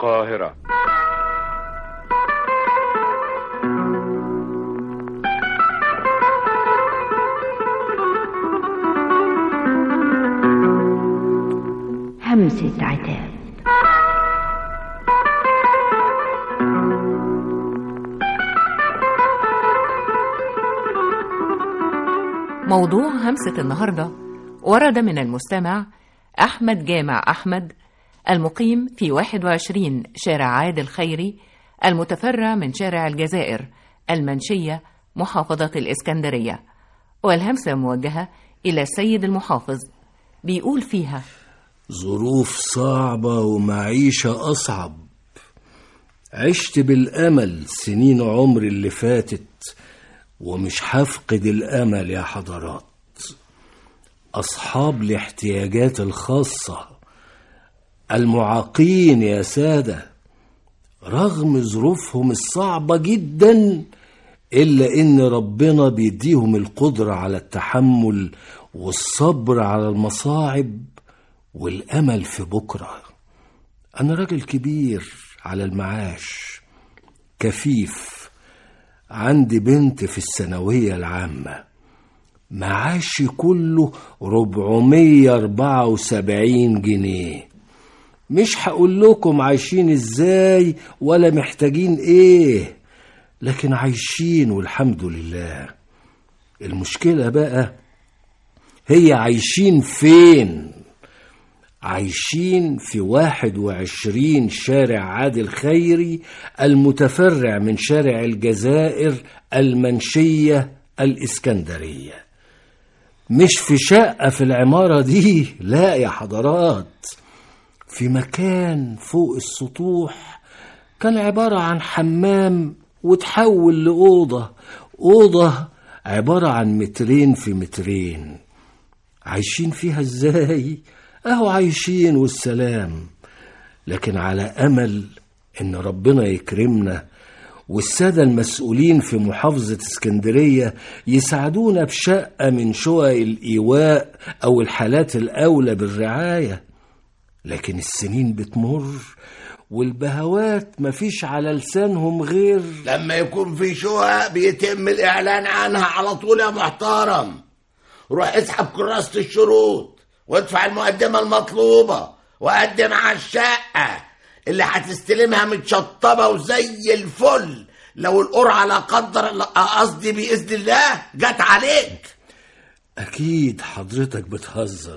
القاهرة همسة عتاب موضوع همسة النهاردة ورد من المستمع أحمد جامع أحمد المقيم في 21 شارع عادل خيري المتفرع من شارع الجزائر المنشية محافظة الإسكندرية والهمسة موجهة إلى السيد المحافظ بيقول فيها ظروف صعبة ومعيشة أصعب عشت بالأمل سنين عمري اللي فاتت ومش هفقد الأمل يا حضرات أصحاب الاحتياجات الخاصة المعاقين يا سادة رغم ظروفهم الصعبة جدا إلا إن ربنا بيديهم القدرة على التحمل والصبر على المصاعب والأمل في بكرة أنا راجل كبير على المعاش كفيف عندي بنت في الثانوية العامة معاشي كله ربعمية أربعة وسبعين جنيه مش هقول لكم عايشين ازاي ولا محتاجين ايه لكن عايشين والحمد لله المشكلة بقى هي عايشين فين عايشين في واحد وعشرين شارع عادل خيري المتفرع من شارع الجزائر المنشية الإسكندرية مش في شقة في العمارة دي لا يا حضرات في مكان فوق السطوح كان عبارة عن حمام وتحول لأوضة أوضة عبارة عن مترين في مترين عايشين فيها ازاي اهو عايشين والسلام لكن على امل ان ربنا يكرمنا والسادة المسؤولين في محافظة اسكندرية يساعدونا بشقة من شقق الإيواء أو الحالات الأولى بالرعاية لكن السنين بتمر والبهوات مفيش على لسانهم غير لما يكون في شقق بيتم الإعلان عنها على طول يا محترم روح اسحب كراسة الشروط وادفع المقدمة المطلوبة وقدم على الشقة اللي هتستلمها متشطبة وزي الفل لو القرعة لا قدر الله- قصدي بإذن الله جت عليك أكيد حضرتك بتهزر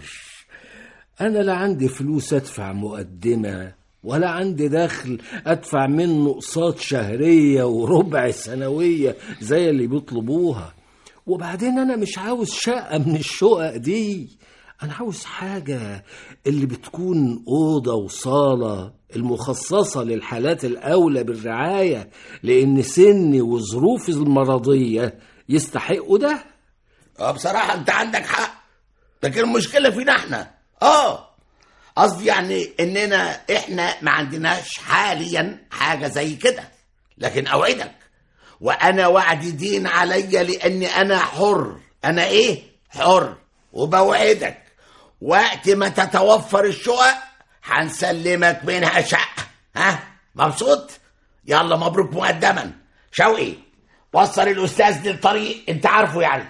أنا لا عندي فلوس أدفع مقدمة ولا عندي دخل أدفع منه أقساط شهرية وربع سنوية زي اللي بيطلبوها وبعدين أنا مش عاوز شقة من الشقق دي أنا عاوز حاجة اللي بتكون أوضة وصالة المخصصة للحالات الأولى بالرعاية لأن سني وظروفي المرضية يستحقوا ده اه بصراحة انت عندك حق لكن المشكلة فينا احنا اه قصدي يعني اننا احنا ما عندناش حاليا حاجة زي كده لكن اوعدك وانا وعدي دين عليا لاني انا حر انا ايه حر وبوعدك وقت ما تتوفر الشقق هنسلمك منها شقة ها مبسوط يلا مبروك مقدما شوقي وصل الاستاذ للطريق انت عارفه يعني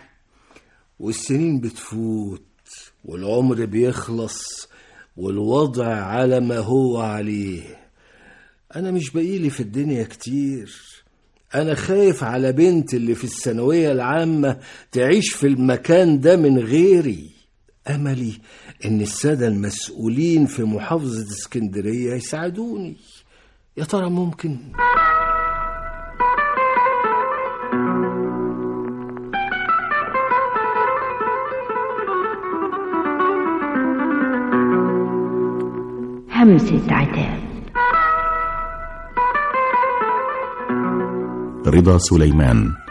والسنين بتفوت والعمر بيخلص والوضع على ما هو عليه أنا مش بقيلي في الدنيا كتير أنا خايف على بنت اللي في الثانوية العامة تعيش في المكان ده من غيري أملي إن السادة المسؤولين في محافظة اسكندرية يساعدوني يا ترى ممكن؟ همسة عتاب رضا سليمان